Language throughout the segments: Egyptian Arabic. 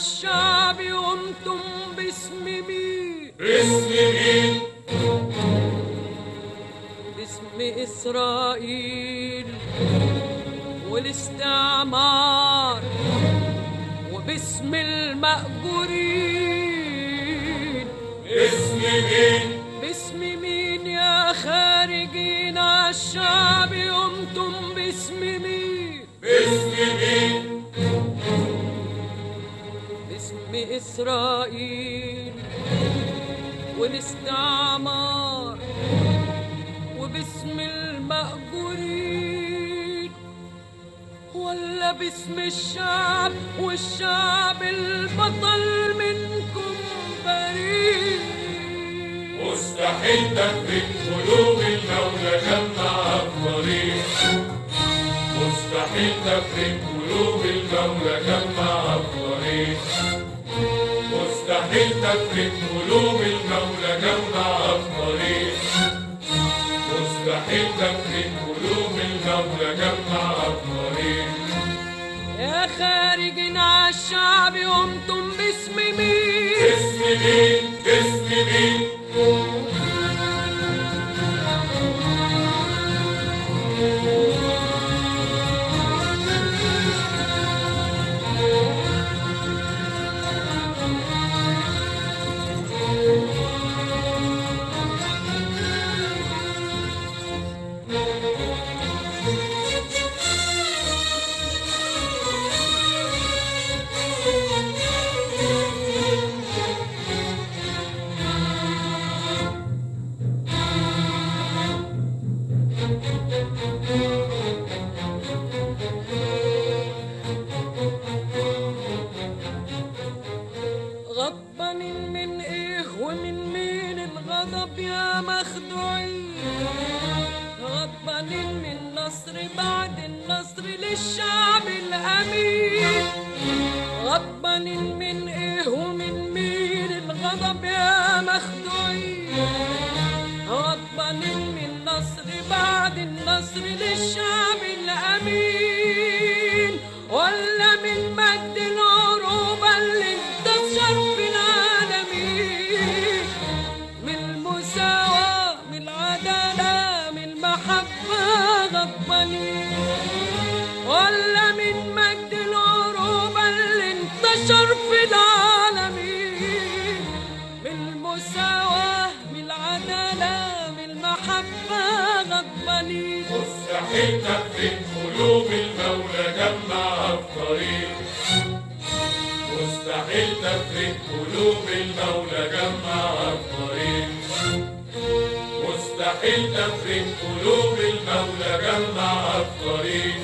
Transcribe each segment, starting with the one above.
عالشعب قمتم باسم مين باسم مين باسم إسرائيل والاستعمار وباسم المأجورين باسم مين باسم مين يا خارجين عالشعب قمتم باسم مين باسم مين باسم إسرائيل والاستعمار وباسم المأجورين ولا باسم الشعب والشعب البطل منكم بريء مستحيل تفرق قلوب المولى جمع الطريق مستحيل تفرق قلوب المولى جمع الطريق مستحيل تفرق قلوب المولى جمع الطريق مستحيل تفرق قلوب المولى جمع الطريق يا خارجين عالشعب قمتم باسم مين اسم مين اسم مين غضبانين من ايه ومن مين الغضب يا مخدوعين غضبانين من نصر بعد النصر للشعب الامين غضبانين من ايه ومن مين الغضب يا مخدوعين غضبانين من نصر بعد النصر للشعب الامين ولا من مجد العروبه اللي انتشر في العالمين من المساواة من العدالة من المحبة غضبانين ولا من مجد العروبة اللي انتشر في العالمين من المساواة من العدالة من المحبة غضبانين مستحيل تفرق قلوب المولى جمع الطريق مستحيل تفرق قلوب المولى جمع الطريق مستحيل تفرق قلوب المولى جمع الطريق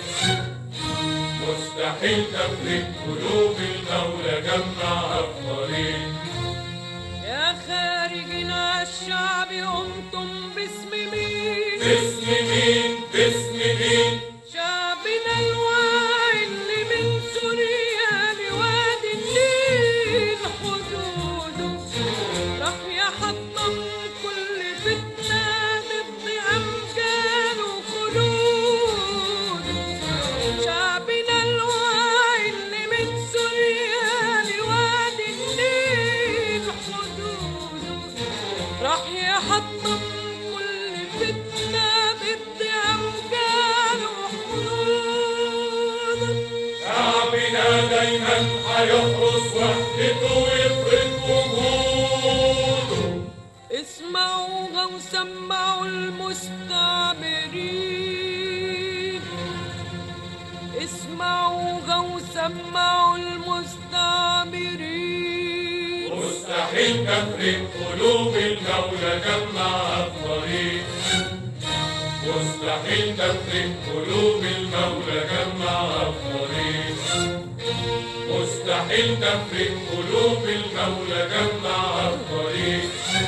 مستحيل تفرق قلوب المولى جمع الطريق يا خارجين عالشعب قمتم باسم مين باسم مين باسم مين شعبنا الواعي اللي من سوريا لوادي النيل حدوده راح يحطم كل فتنة ضد أمجاد وخلود شعبنا الواعي اللي من سوريا لوادي النيل حدوده راح يحطم كل فتنة ضد أمجاد وحدود شعبنا دايما هيحرس وحدته ويفرض وجوده اسمعوها وسمعوا المستعمرين اسمعوها وسمعوا المستعمرين مستحيل تفرق قلوب المولى جمع الطريق مستحيل تفرق قلوب المولى جمع الطريق مستحيل تفرق قلوب المولى جمع الطريق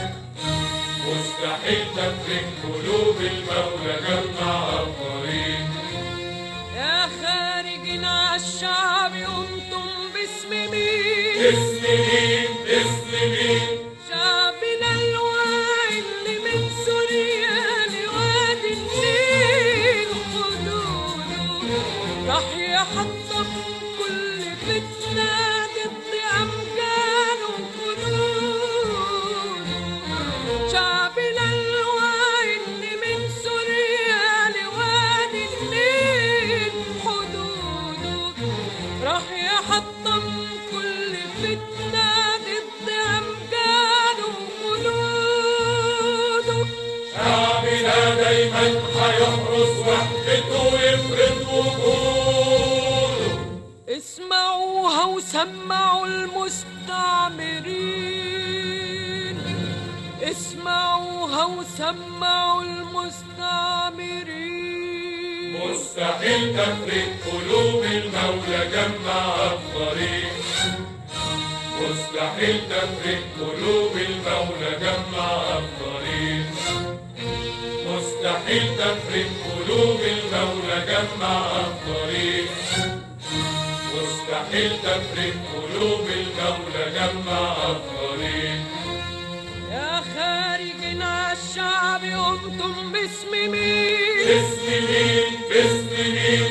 مستحيل تفرق قلوب المولى جمع الطريق يا خارجين عالشعب قمتم باسم مين اسم مين اسم مين شعبنا الواعي اللي من سوريا لوادي النيل حدوده راح يحطم كل فتنة ضد دايما هيحرس وحدته ويفرض وجوده اسمعوها وسمعوا المستعمرين اسمعوها وسمعوا المستعمرين مستحيل تفرق قلوب المولى جمع الطريق مستحيل تفرق قلوب المولى جمع الطريق مستحيل تفرق قلوب المولى جمع الطريق مستحيل تفرق قلوب المولى جمع الطريق يا خارجين عالشعب قمتم باسم مين باسم مين باسم مين